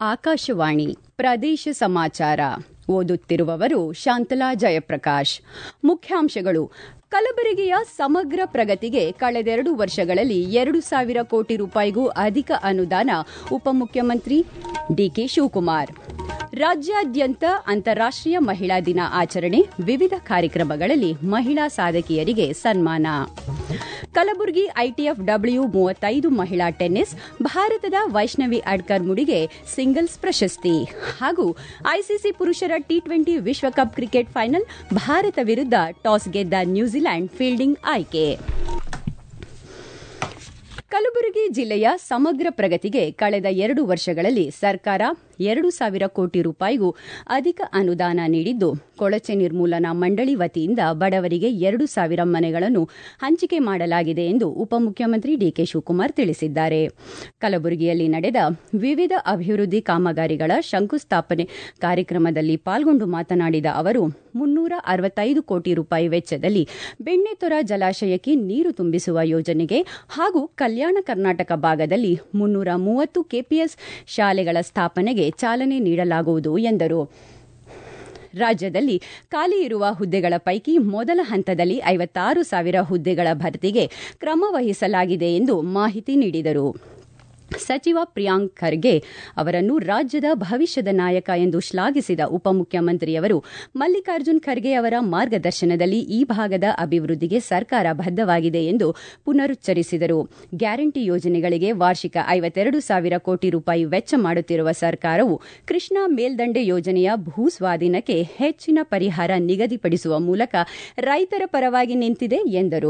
ಆಕಾಶವಾಣಿ ಪ್ರದೇಶ ಸಮಾಚಾರ ಓದುತ್ತಿರುವವರು ಶಾಂತಲಾ ಜಯಪ್ರಕಾಶ್ ಮುಖ್ಯಾಂಶಗಳು ಕಲಬುರಗಿಯ ಸಮಗ್ರ ಪ್ರಗತಿಗೆ ಕಳೆದೆರಡು ವರ್ಷಗಳಲ್ಲಿ ಎರಡು ಸಾವಿರ ಕೋಟಿ ರೂಪಾಯಿಗೂ ಅಧಿಕ ಅನುದಾನ ಉಪಮುಖ್ಯಮಂತ್ರಿ ಡಿಕೆ ಶಿವಕುಮಾರ್ ರಾಜ್ಯಾದ್ಯಂತ ಅಂತಾರಾಷ್ಟೀಯ ಮಹಿಳಾ ದಿನ ಆಚರಣೆ ವಿವಿಧ ಕಾರ್ಯಕ್ರಮಗಳಲ್ಲಿ ಮಹಿಳಾ ಸಾಧಕಿಯರಿಗೆ ಸನ್ಮಾನ ಕಲಬುರಗಿ ಐಟಿಎಫ್ ಡಬ್ಲ್ಯೂ ಮೂವತ್ತೈದು ಮಹಿಳಾ ಟೆನ್ನಿಸ್ ಭಾರತದ ವೈಷ್ಣವಿ ಅಡ್ಕರ್ ಮುಡಿಗೆ ಸಿಂಗಲ್ಸ್ ಪ್ರಶಸ್ತಿ ಹಾಗೂ ಐಸಿಸಿ ಪುರುಷರ ಟಿ ಟ್ವೆಂಟಿ ವಿಶ್ವಕಪ್ ಕ್ರಿಕೆಟ್ ಫೈನಲ್ ಭಾರತ ವಿರುದ್ಧ ಟಾಸ್ ಗೆದ್ದ ನ್ಯೂಜಿಲೆಂಡ್ ಫೀಲ್ಡಿಂಗ್ ಆಯ್ಕೆ ಕಲಬುರಗಿ ಜಿಲ್ಲೆಯ ಸಮಗ್ರ ಪ್ರಗತಿಗೆ ಕಳೆದ ಎರಡು ವರ್ಷಗಳಲ್ಲಿ ಸರ್ಕಾರ ಎರಡು ಸಾವಿರ ಕೋಟಿ ರೂಪಾಯಿಗೂ ಅಧಿಕ ಅನುದಾನ ನೀಡಿದ್ದು ಕೊಳಚೆ ನಿರ್ಮೂಲನಾ ಮಂಡಳಿ ವತಿಯಿಂದ ಬಡವರಿಗೆ ಎರಡು ಸಾವಿರ ಮನೆಗಳನ್ನು ಹಂಚಿಕೆ ಮಾಡಲಾಗಿದೆ ಎಂದು ಉಪಮುಖ್ಯಮಂತ್ರಿ ಡಿಕೆ ಶಿವಕುಮಾರ್ ತಿಳಿಸಿದ್ದಾರೆ ಕಲಬುರಗಿಯಲ್ಲಿ ನಡೆದ ವಿವಿಧ ಅಭಿವೃದ್ಧಿ ಕಾಮಗಾರಿಗಳ ಶಂಕುಸ್ಥಾಪನೆ ಕಾರ್ಯಕ್ರಮದಲ್ಲಿ ಪಾಲ್ಗೊಂಡು ಮಾತನಾಡಿದ ಅವರು ಮುನ್ನೂರ ಅರವತ್ತೈದು ಕೋಟಿ ರೂಪಾಯಿ ವೆಚ್ಚದಲ್ಲಿ ಬೆಣ್ಣೆತೊರ ಜಲಾಶಯಕ್ಕೆ ನೀರು ತುಂಬಿಸುವ ಯೋಜನೆಗೆ ಹಾಗೂ ಕಲ್ಯಾಣ ಕರ್ನಾಟಕ ಭಾಗದಲ್ಲಿ ಮುನ್ನೂರ ಮೂವತ್ತು ಕೆಪಿಎಸ್ ಶಾಲೆಗಳ ಸ್ಥಾಪನೆಗೆ ಚಾಲನೆ ನೀಡಲಾಗುವುದು ಎಂದರು ರಾಜ್ಯದಲ್ಲಿ ಖಾಲಿ ಇರುವ ಹುದ್ದೆಗಳ ಪೈಕಿ ಮೊದಲ ಹಂತದಲ್ಲಿ ಐವತ್ತಾರು ಸಾವಿರ ಹುದ್ದೆಗಳ ಭರ್ತಿಗೆ ಕ್ರಮ ವಹಿಸಲಾಗಿದೆ ಎಂದು ಮಾಹಿತಿ ನೀಡಿದರು ಸಚಿವ ಪ್ರಿಯಾಂಕ್ ಖರ್ಗೆ ಅವರನ್ನು ರಾಜ್ಯದ ಭವಿಷ್ಯದ ನಾಯಕ ಎಂದು ಶ್ಲಾಘಿಸಿದ ಉಪಮುಖ್ಯಮಂತ್ರಿಯವರು ಮಲ್ಲಿಕಾರ್ಜುನ್ ಖರ್ಗೆ ಅವರ ಮಾರ್ಗದರ್ಶನದಲ್ಲಿ ಈ ಭಾಗದ ಅಭಿವೃದ್ಧಿಗೆ ಸರ್ಕಾರ ಬದ್ದವಾಗಿದೆ ಎಂದು ಪುನರುಚ್ಚರಿಸಿದರು ಗ್ಯಾರಂಟಿ ಯೋಜನೆಗಳಿಗೆ ವಾರ್ಷಿಕ ಐವತ್ತೆರಡು ಸಾವಿರ ಕೋಟಿ ರೂಪಾಯಿ ವೆಚ್ಚ ಮಾಡುತ್ತಿರುವ ಸರ್ಕಾರವು ಕೃಷ್ಣಾ ಮೇಲ್ದಂಡೆ ಯೋಜನೆಯ ಭೂ ಸ್ವಾಧೀನಕ್ಕೆ ಹೆಚ್ಚಿನ ಪರಿಹಾರ ನಿಗದಿಪಡಿಸುವ ಮೂಲಕ ರೈತರ ಪರವಾಗಿ ನಿಂತಿದೆ ಎಂದರು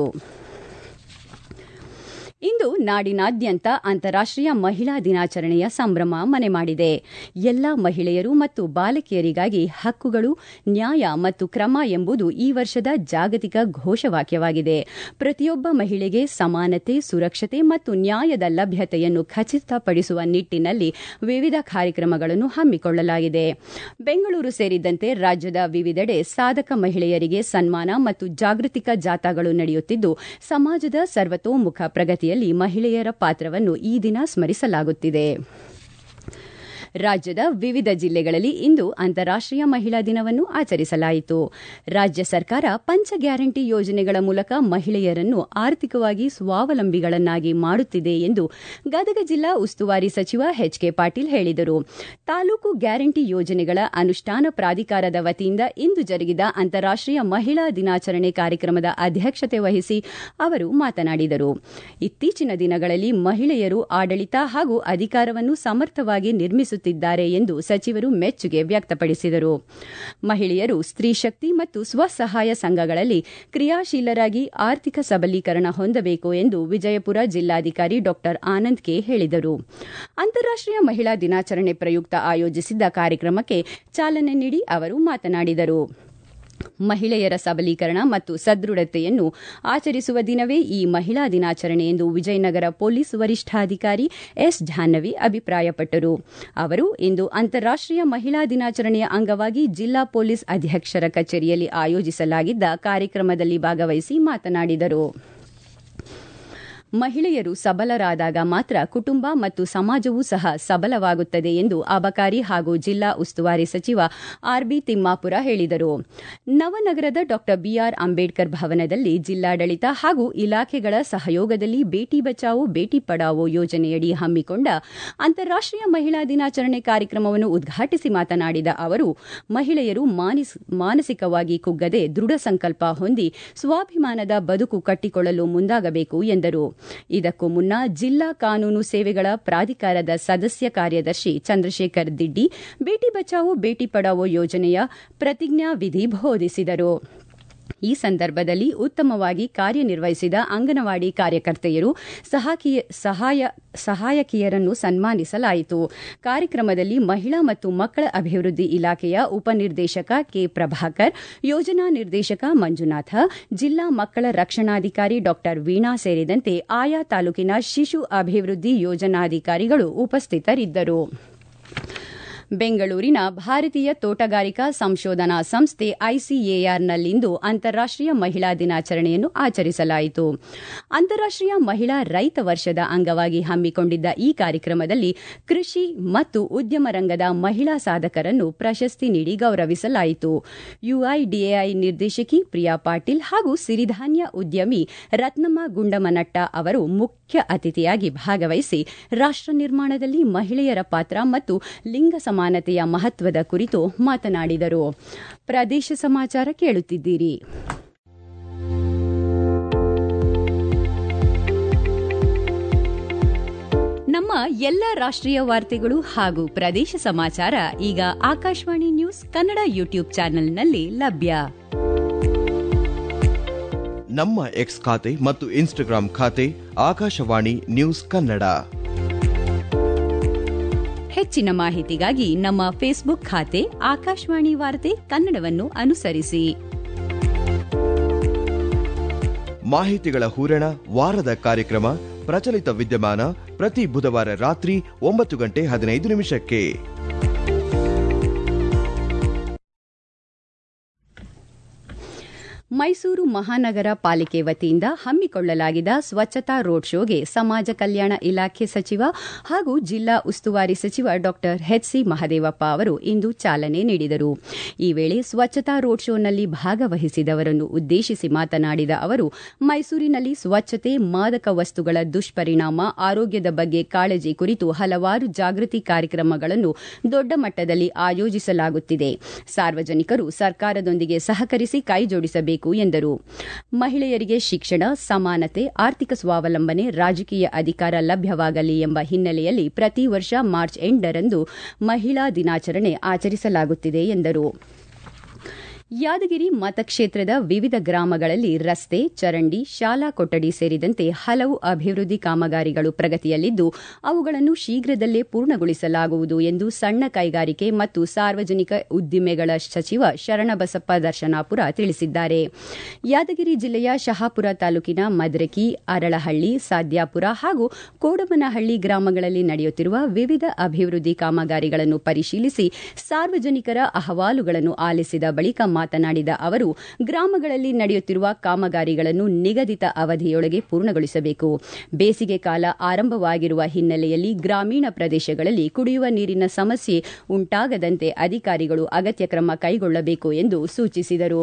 ಇಂದು ನಾಡಿನಾದ್ಯಂತ ಅಂತಾರಾಷ್ಟೀಯ ಮಹಿಳಾ ದಿನಾಚರಣೆಯ ಸಂಭ್ರಮ ಮನೆ ಮಾಡಿದೆ ಎಲ್ಲ ಮಹಿಳೆಯರು ಮತ್ತು ಬಾಲಕಿಯರಿಗಾಗಿ ಹಕ್ಕುಗಳು ನ್ಯಾಯ ಮತ್ತು ಕ್ರಮ ಎಂಬುದು ಈ ವರ್ಷದ ಜಾಗತಿಕ ಘೋಷವಾಕ್ಯವಾಗಿದೆ ಪ್ರತಿಯೊಬ್ಬ ಮಹಿಳೆಗೆ ಸಮಾನತೆ ಸುರಕ್ಷತೆ ಮತ್ತು ನ್ಯಾಯದ ಲಭ್ಯತೆಯನ್ನು ಖಚಿತಪಡಿಸುವ ನಿಟ್ಟಿನಲ್ಲಿ ವಿವಿಧ ಕಾರ್ಯಕ್ರಮಗಳನ್ನು ಹಮ್ಮಿಕೊಳ್ಳಲಾಗಿದೆ ಬೆಂಗಳೂರು ಸೇರಿದಂತೆ ರಾಜ್ಯದ ವಿವಿಧೆಡೆ ಸಾಧಕ ಮಹಿಳೆಯರಿಗೆ ಸನ್ಮಾನ ಮತ್ತು ಜಾಗೃತಿಕ ಜಾಥಾಗಳು ನಡೆಯುತ್ತಿದ್ದು ಸಮಾಜದ ಸರ್ವತೋಮುಖ ಪ್ರಗತಿ ಮಹಿಳೆಯರ ಪಾತ್ರವನ್ನು ಈ ದಿನ ಸ್ಮರಿಸಲಾಗುತ್ತಿದೆ ರಾಜ್ಯದ ವಿವಿಧ ಜಿಲ್ಲೆಗಳಲ್ಲಿ ಇಂದು ಅಂತಾರಾಷ್ಟೀಯ ಮಹಿಳಾ ದಿನವನ್ನು ಆಚರಿಸಲಾಯಿತು ರಾಜ್ಯ ಸರ್ಕಾರ ಪಂಚ ಗ್ಯಾರಂಟಿ ಯೋಜನೆಗಳ ಮೂಲಕ ಮಹಿಳೆಯರನ್ನು ಆರ್ಥಿಕವಾಗಿ ಸ್ವಾವಲಂಬಿಗಳನ್ನಾಗಿ ಮಾಡುತ್ತಿದೆ ಎಂದು ಗದಗ ಜಿಲ್ಲಾ ಉಸ್ತುವಾರಿ ಸಚಿವ ಎಚ್ ಕೆ ಪಾಟೀಲ್ ಹೇಳಿದರು ತಾಲೂಕು ಗ್ಯಾರಂಟಿ ಯೋಜನೆಗಳ ಅನುಷ್ಠಾನ ಪ್ರಾಧಿಕಾರದ ವತಿಯಿಂದ ಇಂದು ಜರುಗಿದ ಅಂತಾರಾಷ್ಟೀಯ ಮಹಿಳಾ ದಿನಾಚರಣೆ ಕಾರ್ಯಕ್ರಮದ ಅಧ್ಯಕ್ಷತೆ ವಹಿಸಿ ಅವರು ಮಾತನಾಡಿದರು ಇತ್ತೀಚಿನ ದಿನಗಳಲ್ಲಿ ಮಹಿಳೆಯರು ಆಡಳಿತ ಹಾಗೂ ಅಧಿಕಾರವನ್ನು ಸಮರ್ಥವಾಗಿ ನಿರ್ಮಿಸುತ್ತಿದ್ದಾರೆ ಎಂದು ಸಚಿವರು ಮೆಚ್ಚುಗೆ ವ್ಯಕ್ತಪಡಿಸಿದರು ಮಹಿಳೆಯರು ಸ್ತ್ರೀ ಶಕ್ತಿ ಮತ್ತು ಸ್ವಸಹಾಯ ಸಂಘಗಳಲ್ಲಿ ಕ್ರಿಯಾಶೀಲರಾಗಿ ಆರ್ಥಿಕ ಸಬಲೀಕರಣ ಹೊಂದಬೇಕು ಎಂದು ವಿಜಯಪುರ ಜಿಲ್ಲಾಧಿಕಾರಿ ಡಾ ಆನಂದ್ ಕೆ ಹೇಳಿದರು ಅಂತಾರಾಷ್ಟೀಯ ಮಹಿಳಾ ದಿನಾಚರಣೆ ಪ್ರಯುಕ್ತ ಆಯೋಜಿಸಿದ್ದ ಕಾರ್ಯಕ್ರಮಕ್ಕೆ ಚಾಲನೆ ನೀಡಿ ಅವರು ಮಾತನಾಡಿದರು ಮಹಿಳೆಯರ ಸಬಲೀಕರಣ ಮತ್ತು ಸದೃಢತೆಯನ್ನು ಆಚರಿಸುವ ದಿನವೇ ಈ ಮಹಿಳಾ ದಿನಾಚರಣೆ ಎಂದು ವಿಜಯನಗರ ಪೊಲೀಸ್ ವರಿಷ್ಠಾಧಿಕಾರಿ ಎಸ್ ಜಾಹ್ನವಿ ಅಭಿಪ್ರಾಯಪಟ್ಟರು ಅವರು ಇಂದು ಅಂತಾರಾಷ್ಟೀಯ ಮಹಿಳಾ ದಿನಾಚರಣೆಯ ಅಂಗವಾಗಿ ಜಿಲ್ಲಾ ಪೊಲೀಸ್ ಅಧ್ಯಕ್ಷರ ಕಚೇರಿಯಲ್ಲಿ ಆಯೋಜಿಸಲಾಗಿದ್ದ ಕಾರ್ಯಕ್ರಮದಲ್ಲಿ ಭಾಗವಹಿಸಿ ಮಾತನಾಡಿದರು ಮಹಿಳೆಯರು ಸಬಲರಾದಾಗ ಮಾತ್ರ ಕುಟುಂಬ ಮತ್ತು ಸಮಾಜವೂ ಸಹ ಸಬಲವಾಗುತ್ತದೆ ಎಂದು ಅಬಕಾರಿ ಹಾಗೂ ಜಿಲ್ಲಾ ಉಸ್ತುವಾರಿ ಸಚಿವ ಆರ್ಬಿ ತಿಮ್ಮಾಪುರ ಹೇಳಿದರು ನವನಗರದ ಡಾ ಬಿಆರ್ ಅಂಬೇಡ್ಕರ್ ಭವನದಲ್ಲಿ ಜಿಲ್ಲಾಡಳಿತ ಹಾಗೂ ಇಲಾಖೆಗಳ ಸಹಯೋಗದಲ್ಲಿ ಬೇಟಿ ಬಚಾವೋ ಬೇಟಿ ಪಡಾವೋ ಯೋಜನೆಯಡಿ ಹಮ್ಮಿಕೊಂಡ ಅಂತಾರಾಷ್ಟೀಯ ಮಹಿಳಾ ದಿನಾಚರಣೆ ಕಾರ್ಯಕ್ರಮವನ್ನು ಉದ್ಘಾಟಿಸಿ ಮಾತನಾಡಿದ ಅವರು ಮಹಿಳೆಯರು ಮಾನಸಿಕವಾಗಿ ಕುಗ್ಗದೆ ದೃಢ ಸಂಕಲ್ಪ ಹೊಂದಿ ಸ್ವಾಭಿಮಾನದ ಬದುಕು ಕಟ್ಟಿಕೊಳ್ಳಲು ಮುಂದಾಗಬೇಕು ಎಂದರು ಇದಕ್ಕೂ ಮುನ್ನ ಜಿಲ್ಲಾ ಕಾನೂನು ಸೇವೆಗಳ ಪ್ರಾಧಿಕಾರದ ಸದಸ್ಯ ಕಾರ್ಯದರ್ಶಿ ಚಂದ್ರಶೇಖರ್ ದಿಡ್ಡಿ ಬೇಟಿ ಬಚಾವೋ ಬೇಟಿ ಪಡಾವೋ ಯೋಜನೆಯ ಪ್ರತಿಜ್ಞಾ ವಿಧಿ ಬೋಧಿಸಿದರು ಈ ಸಂದರ್ಭದಲ್ಲಿ ಉತ್ತಮವಾಗಿ ಕಾರ್ಯನಿರ್ವಹಿಸಿದ ಅಂಗನವಾಡಿ ಕಾರ್ಯಕರ್ತೆಯರು ಸಹಾಯ ಸಹಾಯಕಿಯರನ್ನು ಸನ್ಮಾನಿಸಲಾಯಿತು ಕಾರ್ಯಕ್ರಮದಲ್ಲಿ ಮಹಿಳಾ ಮತ್ತು ಮಕ್ಕಳ ಅಭಿವೃದ್ಧಿ ಇಲಾಖೆಯ ಉಪನಿರ್ದೇಶಕ ಕೆ ಪ್ರಭಾಕರ್ ಯೋಜನಾ ನಿರ್ದೇಶಕ ಮಂಜುನಾಥ ಜಿಲ್ಲಾ ಮಕ್ಕಳ ರಕ್ಷಣಾಧಿಕಾರಿ ಡಾ ವೀಣಾ ಸೇರಿದಂತೆ ಆಯಾ ತಾಲೂಕಿನ ಶಿಶು ಅಭಿವೃದ್ಧಿ ಯೋಜನಾಧಿಕಾರಿಗಳು ಉಪಸ್ಥಿತರಿದ್ದರು ಬೆಂಗಳೂರಿನ ಭಾರತೀಯ ತೋಟಗಾರಿಕಾ ಸಂಶೋಧನಾ ಸಂಸ್ಥೆ ಐಸಿಎಆರ್ನಲ್ಲಿಂದು ಅಂತಾರಾಷ್ಟೀಯ ಮಹಿಳಾ ದಿನಾಚರಣೆಯನ್ನು ಆಚರಿಸಲಾಯಿತು ಅಂತಾರಾಷ್ಟೀಯ ಮಹಿಳಾ ರೈತ ವರ್ಷದ ಅಂಗವಾಗಿ ಹಮ್ಮಿಕೊಂಡಿದ್ದ ಈ ಕಾರ್ಯಕ್ರಮದಲ್ಲಿ ಕೃಷಿ ಮತ್ತು ಉದ್ಯಮ ರಂಗದ ಮಹಿಳಾ ಸಾಧಕರನ್ನು ಪ್ರಶಸ್ತಿ ನೀಡಿ ಗೌರವಿಸಲಾಯಿತು ಯುಐಡಿಎಐ ನಿರ್ದೇಶಕಿ ಪ್ರಿಯಾ ಪಾಟೀಲ್ ಹಾಗೂ ಸಿರಿಧಾನ್ಯ ಉದ್ಯಮಿ ರತ್ನಮ್ಮ ಗುಂಡಮನಟ್ಟ ಅವರು ಮುಖ್ಯ ಅತಿಥಿಯಾಗಿ ಭಾಗವಹಿಸಿ ರಾಷ್ಟ ನಿರ್ಮಾಣದಲ್ಲಿ ಮಹಿಳೆಯರ ಪಾತ್ರ ಮತ್ತು ಲಿಂಗ ಸಮಾನತೆಯ ಮಹತ್ವದ ಕುರಿತು ಮಾತನಾಡಿದರು ಪ್ರದೇಶ ಸಮಾಚಾರ ಕೇಳುತ್ತಿದ್ದೀರಿ ನಮ್ಮ ಎಲ್ಲ ರಾಷ್ಟ್ರೀಯ ವಾರ್ತೆಗಳು ಹಾಗೂ ಪ್ರದೇಶ ಸಮಾಚಾರ ಈಗ ಆಕಾಶವಾಣಿ ನ್ಯೂಸ್ ಕನ್ನಡ ಯೂಟ್ಯೂಬ್ ಚಾನೆಲ್ನಲ್ಲಿ ಲಭ್ಯ ನಮ್ಮ ಎಕ್ಸ್ ಖಾತೆ ಮತ್ತು ಇನ್ಸ್ಟಾಗ್ರಾಂ ಖಾತೆ ಆಕಾಶವಾಣಿ ನ್ಯೂಸ್ ಕನ್ನಡ ಹೆಚ್ಚಿನ ಮಾಹಿತಿಗಾಗಿ ನಮ್ಮ ಫೇಸ್ಬುಕ್ ಖಾತೆ ಆಕಾಶವಾಣಿ ವಾರ್ತೆ ಕನ್ನಡವನ್ನು ಅನುಸರಿಸಿ ಮಾಹಿತಿಗಳ ಹೂರಣ ವಾರದ ಕಾರ್ಯಕ್ರಮ ಪ್ರಚಲಿತ ವಿದ್ಯಮಾನ ಪ್ರತಿ ಬುಧವಾರ ರಾತ್ರಿ ಒಂಬತ್ತು ಗಂಟೆ ಹದಿನೈದು ನಿಮಿಷಕ್ಕೆ ಮೈಸೂರು ಮಹಾನಗರ ಪಾಲಿಕೆ ವತಿಯಿಂದ ಹಮ್ಮಿಕೊಳ್ಳಲಾಗಿದ್ದ ಸ್ವಚ್ಛತಾ ರೋಡ್ ಶೋಗೆ ಸಮಾಜ ಕಲ್ಯಾಣ ಇಲಾಖೆ ಸಚಿವ ಹಾಗೂ ಜಿಲ್ಲಾ ಉಸ್ತುವಾರಿ ಸಚಿವ ಡಾ ಎಚ್ಸಿ ಮಹದೇವಪ್ಪ ಅವರು ಇಂದು ಚಾಲನೆ ನೀಡಿದರು ಈ ವೇಳೆ ಸ್ವಚ್ಛತಾ ರೋಡ್ ಶೋನಲ್ಲಿ ಭಾಗವಹಿಸಿದವರನ್ನು ಉದ್ದೇಶಿಸಿ ಮಾತನಾಡಿದ ಅವರು ಮೈಸೂರಿನಲ್ಲಿ ಸ್ವಚ್ಛತೆ ಮಾದಕ ವಸ್ತುಗಳ ದುಷ್ಪರಿಣಾಮ ಆರೋಗ್ಯದ ಬಗ್ಗೆ ಕಾಳಜಿ ಕುರಿತು ಹಲವಾರು ಜಾಗೃತಿ ಕಾರ್ಯಕ್ರಮಗಳನ್ನು ದೊಡ್ಡ ಮಟ್ಟದಲ್ಲಿ ಆಯೋಜಿಸಲಾಗುತ್ತಿದೆ ಸಾರ್ವಜನಿಕರು ಸರ್ಕಾರದೊಂದಿಗೆ ಸಹಕರಿಸಿ ಕೈಜೋಡಿಸಬೇಕು ಎಂದರು ಮಹಿಳೆಯರಿಗೆ ಶಿಕ್ಷಣ ಸಮಾನತೆ ಆರ್ಥಿಕ ಸ್ವಾವಲಂಬನೆ ರಾಜಕೀಯ ಅಧಿಕಾರ ಲಭ್ಯವಾಗಲಿ ಎಂಬ ಹಿನ್ನೆಲೆಯಲ್ಲಿ ಪ್ರತಿ ವರ್ಷ ಮಾರ್ಚ್ ಎಂಟರಂದು ಮಹಿಳಾ ದಿನಾಚರಣೆ ಆಚರಿಸಲಾಗುತ್ತಿದೆ ಎಂದರು ಯಾದಗಿರಿ ಮತಕ್ಷೇತ್ರದ ವಿವಿಧ ಗ್ರಾಮಗಳಲ್ಲಿ ರಸ್ತೆ ಚರಂಡಿ ಶಾಲಾ ಕೊಠಡಿ ಸೇರಿದಂತೆ ಹಲವು ಅಭಿವೃದ್ಧಿ ಕಾಮಗಾರಿಗಳು ಪ್ರಗತಿಯಲ್ಲಿದ್ದು ಅವುಗಳನ್ನು ಶೀಘ್ರದಲ್ಲೇ ಪೂರ್ಣಗೊಳಿಸಲಾಗುವುದು ಎಂದು ಸಣ್ಣ ಕೈಗಾರಿಕೆ ಮತ್ತು ಸಾರ್ವಜನಿಕ ಉದ್ದಿಮೆಗಳ ಸಚಿವ ಶರಣಬಸಪ್ಪ ದರ್ಶನಾಪುರ ತಿಳಿಸಿದ್ದಾರೆ ಯಾದಗಿರಿ ಜಿಲ್ಲೆಯ ಶಹಾಪುರ ತಾಲೂಕಿನ ಮದ್ರಕಿ ಅರಳಹಳ್ಳಿ ಸಾದ್ಯಾಪುರ ಹಾಗೂ ಕೋಡಮನಹಳ್ಳಿ ಗ್ರಾಮಗಳಲ್ಲಿ ನಡೆಯುತ್ತಿರುವ ವಿವಿಧ ಅಭಿವೃದ್ಧಿ ಕಾಮಗಾರಿಗಳನ್ನು ಪರಿಶೀಲಿಸಿ ಸಾರ್ವಜನಿಕರ ಅಹವಾಲುಗಳನ್ನು ಆಲಿಸಿದ ಬಳಿಕ ಮಾತನಾಡಿದ ಅವರು ಗ್ರಾಮಗಳಲ್ಲಿ ನಡೆಯುತ್ತಿರುವ ಕಾಮಗಾರಿಗಳನ್ನು ನಿಗದಿತ ಅವಧಿಯೊಳಗೆ ಪೂರ್ಣಗೊಳಿಸಬೇಕು ಬೇಸಿಗೆ ಕಾಲ ಆರಂಭವಾಗಿರುವ ಹಿನ್ನೆಲೆಯಲ್ಲಿ ಗ್ರಾಮೀಣ ಪ್ರದೇಶಗಳಲ್ಲಿ ಕುಡಿಯುವ ನೀರಿನ ಸಮಸ್ಯೆ ಉಂಟಾಗದಂತೆ ಅಧಿಕಾರಿಗಳು ಅಗತ್ಯ ಕ್ರಮ ಕೈಗೊಳ್ಳಬೇಕು ಎಂದು ಸೂಚಿಸಿದರು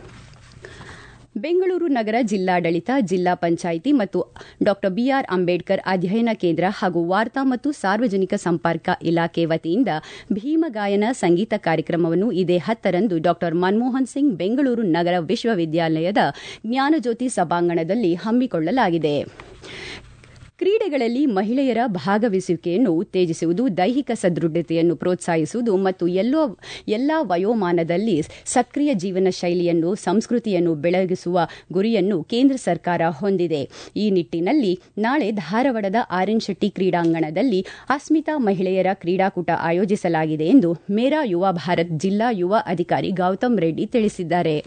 ಬೆಂಗಳೂರು ನಗರ ಜಿಲ್ಲಾಡಳಿತ ಜಿಲ್ಲಾ ಪಂಚಾಯಿತಿ ಮತ್ತು ಡಾ ಬಿಆರ್ ಅಂಬೇಡ್ಕರ್ ಅಧ್ಯಯನ ಕೇಂದ್ರ ಹಾಗೂ ವಾರ್ತಾ ಮತ್ತು ಸಾರ್ವಜನಿಕ ಸಂಪರ್ಕ ಇಲಾಖೆ ವತಿಯಿಂದ ಭೀಮಗಾಯನ ಸಂಗೀತ ಕಾರ್ಯಕ್ರಮವನ್ನು ಇದೇ ಹತ್ತರಂದು ಡಾ ಮನಮೋಹನ್ ಸಿಂಗ್ ಬೆಂಗಳೂರು ನಗರ ವಿಶ್ವವಿದ್ಯಾಲಯದ ಜ್ಞಾನಜ್ಯೋತಿ ಸಭಾಂಗಣದಲ್ಲಿ ಹಮ್ಮಿಕೊಳ್ಳಲಾಗಿದೆ ಕ್ರೀಡೆಗಳಲ್ಲಿ ಮಹಿಳೆಯರ ಭಾಗವಹಿಸುವಿಕೆಯನ್ನು ಉತ್ತೇಜಿಸುವುದು ದೈಹಿಕ ಸದೃಢತೆಯನ್ನು ಪ್ರೋತ್ಸಾಹಿಸುವುದು ಮತ್ತು ಎಲ್ಲೋ ಎಲ್ಲಾ ವಯೋಮಾನದಲ್ಲಿ ಸಕ್ರಿಯ ಜೀವನ ಶೈಲಿಯನ್ನು ಸಂಸ್ಕೃತಿಯನ್ನು ಬೆಳಗಿಸುವ ಗುರಿಯನ್ನು ಕೇಂದ್ರ ಸರ್ಕಾರ ಹೊಂದಿದೆ ಈ ನಿಟ್ಟಿನಲ್ಲಿ ನಾಳೆ ಧಾರವಾಡದ ಆರ್ಎನ್ ಶೆಟ್ಟಿ ಕ್ರೀಡಾಂಗಣದಲ್ಲಿ ಅಸ್ಮಿತಾ ಮಹಿಳೆಯರ ಕ್ರೀಡಾಕೂಟ ಆಯೋಜಿಸಲಾಗಿದೆ ಎಂದು ಮೇರಾ ಯುವ ಭಾರತ್ ಜಿಲ್ಲಾ ಯುವ ಅಧಿಕಾರಿ ಗೌತಮ್ ರೆಡ್ಡಿ ತಿಳಿಸಿದ್ದಾರೆ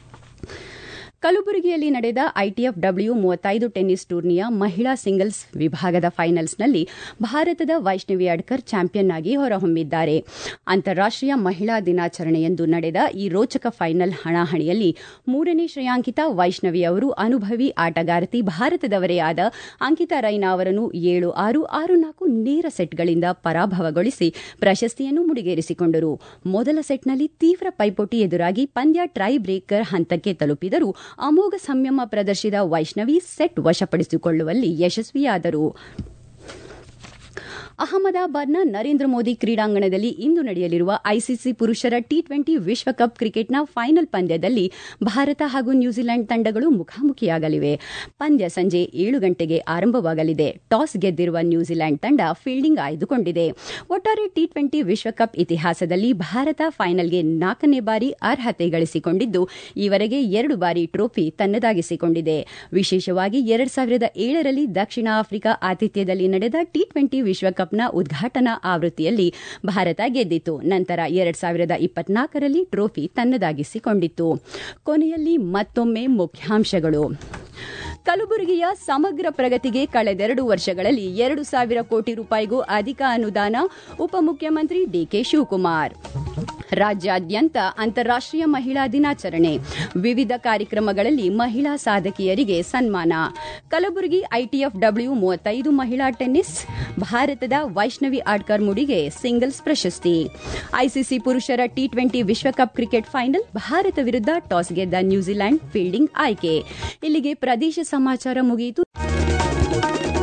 ಕಲಬುರಗಿಯಲ್ಲಿ ನಡೆದ ಐಟಿಎಫ್ ಡಬ್ಲ್ಯೂ ಮೂವತ್ತೈದು ಟೆನ್ನಿಸ್ ಟೂರ್ನಿಯ ಮಹಿಳಾ ಸಿಂಗಲ್ಸ್ ವಿಭಾಗದ ಫೈನಲ್ಸ್ನಲ್ಲಿ ಭಾರತದ ವೈಷ್ಣವಿ ಅಡ್ಕರ್ ಚಾಂಪಿಯನ್ ಆಗಿ ಹೊರಹೊಮ್ಮಿದ್ದಾರೆ ಅಂತಾರಾಷ್ಟೀಯ ಮಹಿಳಾ ದಿನಾಚರಣೆಯಂದು ನಡೆದ ಈ ರೋಚಕ ಫೈನಲ್ ಹಣಾಹಣಿಯಲ್ಲಿ ಮೂರನೇ ಶ್ರೇಯಾಂಕಿತ ವೈಷ್ಣವಿ ಅವರು ಅನುಭವಿ ಆಟಗಾರ್ತಿ ಭಾರತದವರೇ ಆದ ಅಂಕಿತಾ ರೈನಾ ಅವರನ್ನು ಏಳು ಆರು ಆರು ನಾಲ್ಕು ನೇರ ಸೆಟ್ಗಳಿಂದ ಪರಾಭವಗೊಳಿಸಿ ಪ್ರಶಸ್ತಿಯನ್ನು ಮುಡಿಗೇರಿಸಿಕೊಂಡರು ಮೊದಲ ಸೆಟ್ನಲ್ಲಿ ತೀವ್ರ ಪೈಪೋಟಿ ಎದುರಾಗಿ ಪಂದ್ಯ ಟ್ರೈ ಬ್ರೇಕರ್ ಹಂತಕ್ಕೆ ತಲುಪಿದರೂ ಅಮೋಘ ಸಂಯಮ ಪ್ರದರ್ಶಿಸಿದ ವೈಷ್ಣವಿ ಸೆಟ್ ವಶಪಡಿಸಿಕೊಳ್ಳುವಲ್ಲಿ ಯಶಸ್ವಿಯಾದರು ಅಹಮದಾಬಾದ್ನ ನರೇಂದ್ರ ಮೋದಿ ಕ್ರೀಡಾಂಗಣದಲ್ಲಿ ಇಂದು ನಡೆಯಲಿರುವ ಐಸಿಸಿ ಪುರುಷರ ಟಿ ಟ್ವೆಂಟಿ ವಿಶ್ವಕಪ್ ಕ್ರಿಕೆಟ್ನ ಫೈನಲ್ ಪಂದ್ಯದಲ್ಲಿ ಭಾರತ ಹಾಗೂ ನ್ಯೂಜಿಲೆಂಡ್ ತಂಡಗಳು ಮುಖಾಮುಖಿಯಾಗಲಿವೆ ಪಂದ್ಯ ಸಂಜೆ ಏಳು ಗಂಟೆಗೆ ಆರಂಭವಾಗಲಿದೆ ಟಾಸ್ ಗೆದ್ದಿರುವ ನ್ಯೂಜಿಲೆಂಡ್ ತಂಡ ಫೀಲ್ಡಿಂಗ್ ಆಯ್ದುಕೊಂಡಿದೆ ಒಟ್ಟಾರೆ ಟಿ ಟ್ವೆಂಟಿ ವಿಶ್ವಕಪ್ ಇತಿಹಾಸದಲ್ಲಿ ಭಾರತ ಫೈನಲ್ಗೆ ನಾಲ್ಕನೇ ಬಾರಿ ಅರ್ಹತೆ ಗಳಿಸಿಕೊಂಡಿದ್ದು ಈವರೆಗೆ ಎರಡು ಬಾರಿ ಟ್ರೋಫಿ ತನ್ನದಾಗಿಸಿಕೊಂಡಿದೆ ವಿಶೇಷವಾಗಿ ಎರಡ್ ಸಾವಿರದ ಏಳರಲ್ಲಿ ದಕ್ಷಿಣ ಆಫ್ರಿಕಾ ಆತಿಥ್ಯದಲ್ಲಿ ನಡೆದ ಟಿ ಟ್ವೆಂಟಿ ವಿಶ್ವಕಪ್ನ ಉದ್ಘಾಟನಾ ಆವೃತ್ತಿಯಲ್ಲಿ ಭಾರತ ಗೆದ್ದಿತು ನಂತರ ಎರಡ್ ಸಾವಿರದ ಇಪ್ಪತ್ನಾಲ್ಕರಲ್ಲಿ ಟ್ರೋಫಿ ತನ್ನದಾಗಿಸಿಕೊಂಡಿತ್ತು ಕೊನೆಯಲ್ಲಿ ಮತ್ತೊಮ್ಮೆ ಮುಖ್ಯಾಂಶಗಳು ಕಲಬುರಗಿಯ ಸಮಗ್ರ ಪ್ರಗತಿಗೆ ಕಳೆದೆರಡು ವರ್ಷಗಳಲ್ಲಿ ಎರಡು ಸಾವಿರ ಕೋಟಿ ರೂಪಾಯಿಗೂ ಅಧಿಕ ಅನುದಾನ ಉಪಮುಖ್ಯಮಂತ್ರಿ ಡಿಕೆ ಶಿವಕುಮಾರ್ ರಾಜ್ಯಾದ್ಯಂತ ಅಂತಾರಾಷ್ಟೀಯ ಮಹಿಳಾ ದಿನಾಚರಣೆ ವಿವಿಧ ಕಾರ್ಯಕ್ರಮಗಳಲ್ಲಿ ಮಹಿಳಾ ಸಾಧಕಿಯರಿಗೆ ಸನ್ಮಾನ ಕಲಬುರಗಿ ಐಟಿಎಫ್ ಡಬ್ಲ್ಯೂ ಮೂವತ್ತೈದು ಮಹಿಳಾ ಟೆನ್ನಿಸ್ ಭಾರತದ ವೈಷ್ಣವಿ ಆಡ್ಕರ್ ಮುಡಿಗೆ ಸಿಂಗಲ್ಸ್ ಪ್ರಶಸ್ತಿ ಐಸಿಸಿ ಪುರುಷರ ಟಿ ಟ್ವೆಂಟಿ ವಿಶ್ವಕಪ್ ಕ್ರಿಕೆಟ್ ಫೈನಲ್ ಭಾರತ ವಿರುದ್ಧ ಟಾಸ್ ಗೆದ್ದ ನ್ಯೂಜಿಲೆಂಡ್ ಫೀಲ್ಡಿಂಗ್ ಆಯ್ಕೆ ಇಲ್ಲಿಗೆ ಪ್ರದೇಶ ಸಮಾಚಾರ ಮುಗಿಯಿತು